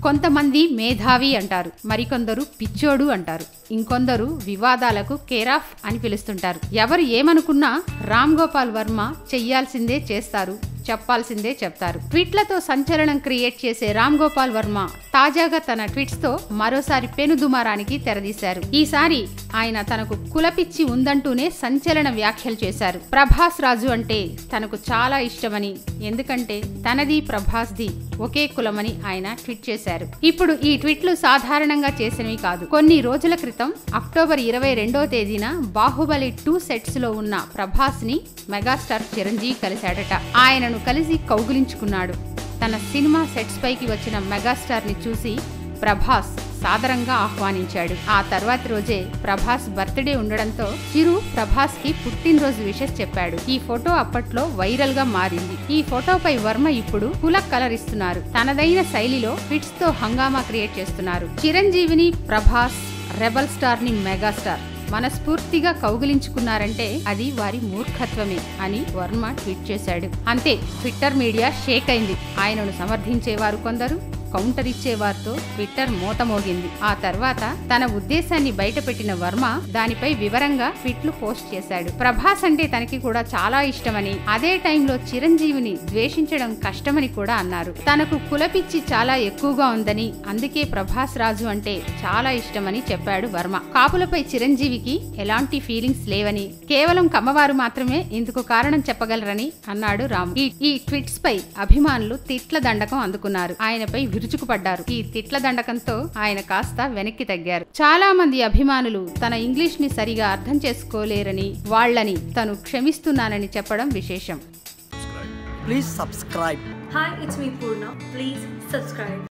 కొంతమంది మేధావి అంటారు మరికొందరు పిచ్చోడు అంటారు ఇంకొందరు వివాదాలకు కేరాఫ్ అని పిలుస్తుంటారు ఎవరు ఏమనుకున్నా రామ్ గోపాల్ వర్మ చెయ్యాల్సిందే చేస్తారు చెప్పాల్సిందే చెప్తారు ట్వీట్లతో సంచలనం క్రియేట్ చేసే రామ్ గోపాల్ వర్మ తాజాగా తన ట్వీట్స్ తో మరోసారి పెనుదుమారానికి తెరదీశారు ఈసారి ఆయన తనకు కులపిచ్చి ఉందంటూనే సంచలన వ్యాఖ్యలు చేశారు ప్రభాస్ రాజు అంటే తనకు చాలా ఇష్టమని ఎందుకంటే తనది ప్రభాస్ది ఒకే కులమని ఆయన ట్వీట్ చేశారు ఇప్పుడు ఈ ట్వీట్లు సాధారణంగా చేసినవి కాదు కొన్ని రోజుల క్రితం అక్టోబర్ ఇరవై రెండో తేదీన బాహుబలి టూ సెట్స్ లో ఉన్న ప్రభాస్ ని మెగాస్టార్ చిరంజీవి కలిశాడట ఆయనను కలిసి కౌగిలించుకున్నాడు తన సినిమా సెట్స్ పైకి వచ్చిన మెగాస్టార్ ని చూసి ప్రభాస్ సాదరంగా ఆహ్వానించాడు ఆ తర్వాతి రోజే ప్రభాస్ బర్త్డే ఉండడంతో చిరు ప్రభాస్ కి పుట్టినరోజు విషెస్ చెప్పాడు ఈ ఫోటో అప్పట్లో వైరల్ గా మారింది ఈ ఫోటోపై వర్మ ఇప్పుడు కుల కలర్ ఇస్తున్నారు తనదైన శైలిలో ఫిట్స్ తో హంగామా క్రియేట్ చేస్తున్నారు చిరంజీవిని ప్రభాస్ రెబల్ స్టార్ ని మెగాస్టార్ మనస్ఫూర్తిగా కౌగిలించుకున్నారంటే అది వారి మూర్ఖత్వమే అని వర్మ ట్వీట్ చేశాడు అంతే ట్విట్టర్ మీడియా షేక్ అయింది ఆయనను సమర్థించేవారు కొందరు కౌంటర్ ఇచ్చేవారితో ట్విట్టర్ మోతమోగింది ఆ తర్వాత తన ఉద్దేశాన్ని బయటపెట్టిన వర్మ దానిపై వివరంగా ట్వీట్లు పోస్ట్ చేశాడు ప్రభాస్ అంటే తనకి కూడా చాలా ఇష్టమని అదే టైంలో చిరంజీవిని ద్వేషించడం కష్టమని కూడా అన్నారు తనకు కులపిచ్చి చాలా ఎక్కువగా ఉందని అందుకే ప్రభాస్ రాజు అంటే చాలా ఇష్టమని చెప్పాడు వర్మ కాపులపై చిరంజీవికి ఎలాంటి ఫీలింగ్స్ లేవని కేవలం కమ్మవారు మాత్రమే ఇందుకు కారణం చెప్పగలరని అన్నాడు రామ్ ఈ ఈ ట్వీట్స్ పై అభిమానులు తిట్ల దండకం అందుకున్నారు ఆయనపై విరుచుకుపడ్డారు ఈ తిట్ల దండకంతో ఆయన కాస్త వెనక్కి తగ్గారు చాలా మంది అభిమానులు తన ఇంగ్లీష్ ని సరిగా అర్థం చేసుకోలేరని వాళ్ళని తను క్షమిస్తున్నానని చెప్పడం విశేషం Please subscribe. Hi, it's me Purna. Please subscribe.